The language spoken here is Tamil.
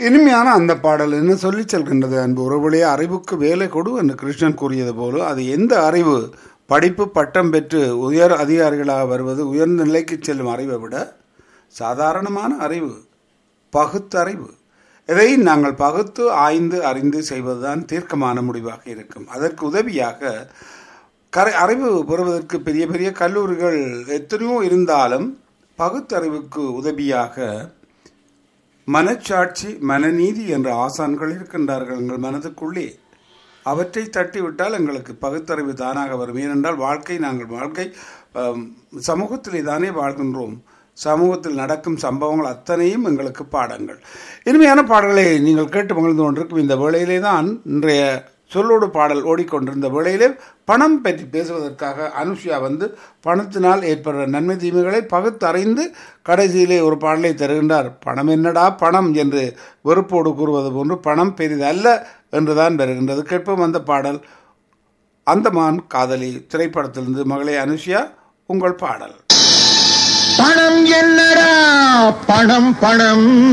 இனிமையான அந்த பாடல் என்ன சொல்லி செல்கின்றது அன்பு உறவுகளே அறிவுக்கு வேலை கொடு என்று கிருஷ்ணன் கூறியது போல அது எந்த அறிவு படிப்பு பட்டம் பெற்று உயர் அதிகாரிகளாக வருவது உயர்ந்த நிலைக்கு செல்லும் அறிவை விட சாதாரணமான அறிவு பகுத்தறிவு இதை நாங்கள் பகுத்து ஆய்ந்து அறிந்து செய்வதுதான் தீர்க்கமான முடிவாக இருக்கும் அதற்கு உதவியாக கரை அறிவு பெறுவதற்கு பெரிய பெரிய கல்லூரிகள் எத்தனையோ இருந்தாலும் பகுத்தறிவுக்கு உதவியாக மனச்சாட்சி மனநீதி என்ற ஆசான்கள் இருக்கின்றார்கள் எங்கள் மனதுக்குள்ளே அவற்றை தட்டிவிட்டால் எங்களுக்கு பகுத்தறிவு தானாக வரும் ஏனென்றால் வாழ்க்கை நாங்கள் வாழ்க்கை ஆம், சமூகத்திலே தானே வாழ்கின்றோம் சமூகத்தில் நடக்கும் சம்பவங்கள் அத்தனையும் எங்களுக்கு பாடங்கள் இனிமையான பாடல்களை நீங்கள் கேட்டு மகிழ்ந்து கொண்டிருக்கும் இந்த வேளையிலே தான் இன்றைய சொல்லோடு பாடல் ஓடிக்கொண்டிருந்த வேளையிலே பணம் பற்றி பேசுவதற்காக அனுஷியா வந்து பணத்தினால் ஏற்படுற நன்மை தீமைகளை பகுத்தறிந்து கடைசியிலே ஒரு பாடலை தருகின்றார் பணம் என்னடா பணம் என்று வெறுப்போடு கூறுவது போன்று பணம் பெரிதல்ல என்றுதான் வருகின்றது கேட்போம் அந்த பாடல் அந்தமான் காதலி திரைப்படத்திலிருந்து மகளே அனுஷியா உங்கள் பாடல் பணம் என்னடா பணம் பணம்